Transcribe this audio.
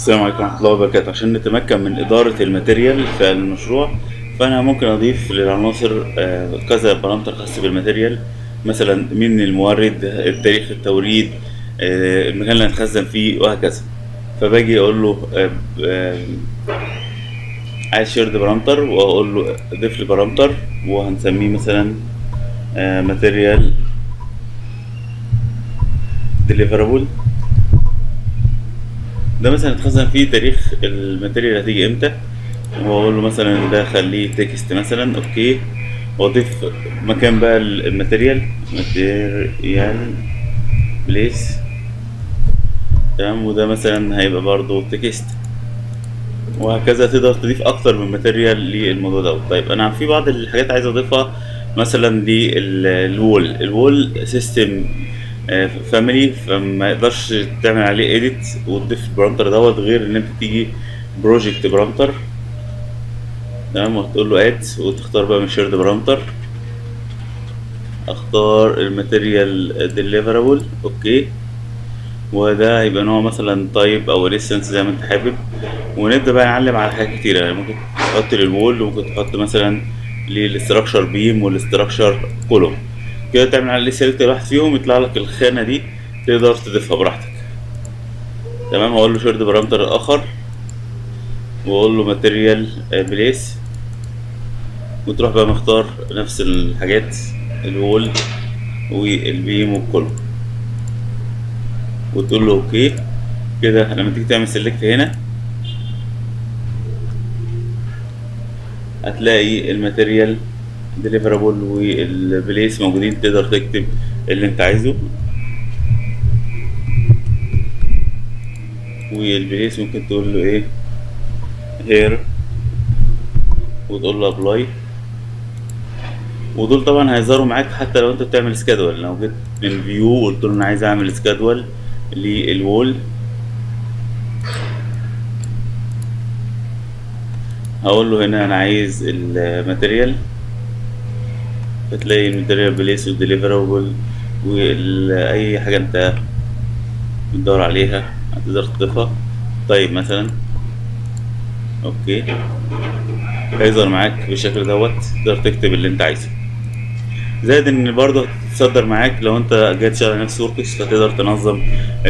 السلام عليكم ورحمة الله وبركاته عشان نتمكن من إدارة الماتيريال في المشروع فأنا ممكن أضيف للعناصر آه، كذا بارامتر خاص بالماتيريال مثلا مين المورد تاريخ التوريد آه، المكان اللي هنخزن فيه وهكذا فباجي أقول له آه، آه، عايز شيرد بارامتر وأقول له ضيف لي بارامتر وهنسميه مثلا ماتيريال ديليفرابل ده مثلا اتخزن فيه تاريخ الماتيريال هتيجي امتى واقول له مثلا ده خليه تكست مثلا اوكي واضيف مكان بقى الماتيريال ماتيريال بليس تمام وده مثلا هيبقى برضو تكست وهكذا تقدر تضيف اكتر من ماتيريال للموضوع ده طيب انا في بعض الحاجات عايز اضيفها مثلا للوول الوول سيستم فاميلي فما يقدرش تعمل عليه اديت وتضيف البرامتر دوت غير ان انت تيجي بروجكت برامتر تمام وتقول له اد وتختار بقى من شيرد برامتر اختار الماتيريال ديليفرابل اوكي وده هيبقى نوع مثلا تايب او ريسنس زي ما انت حابب ونبدا بقى نعلم على حاجات كتيره يعني ممكن تحط للوول وممكن تحط مثلا للاستراكشر بيم والاستراكشر كولوم كده تعمل عليه سيلكت واحد فيهم يطلع لك الخانه دي تقدر تضيفها براحتك تمام هقول له شيرد بارامتر اخر واقول له ماتيريال بليس وتروح بقى مختار نفس الحاجات الوول والبيم والكولوم وتقول له اوكي كده لما تيجي تعمل سيلكت هنا هتلاقي الماتيريال ديليفرابل والبليس موجودين تقدر تكتب اللي انت عايزه والبليس ممكن تقول له ايه هير وتقول له ابلاي ودول طبعا هيظهروا معاك حتى لو انت بتعمل سكادول لو جيت من فيو وقلت له انا عايز اعمل سكادول للوول هقول له هنا انا عايز الماتيريال فتلاقي الماتيريال بليس وديليفرابل واي حاجه انت بتدور عليها هتقدر تضيفها طيب مثلا اوكي هيظهر معاك بالشكل دوت تقدر تكتب اللي انت عايزه زائد ان برضه هتتصدر معاك لو انت جاي تشتغل على نفس وركس فتقدر تنظم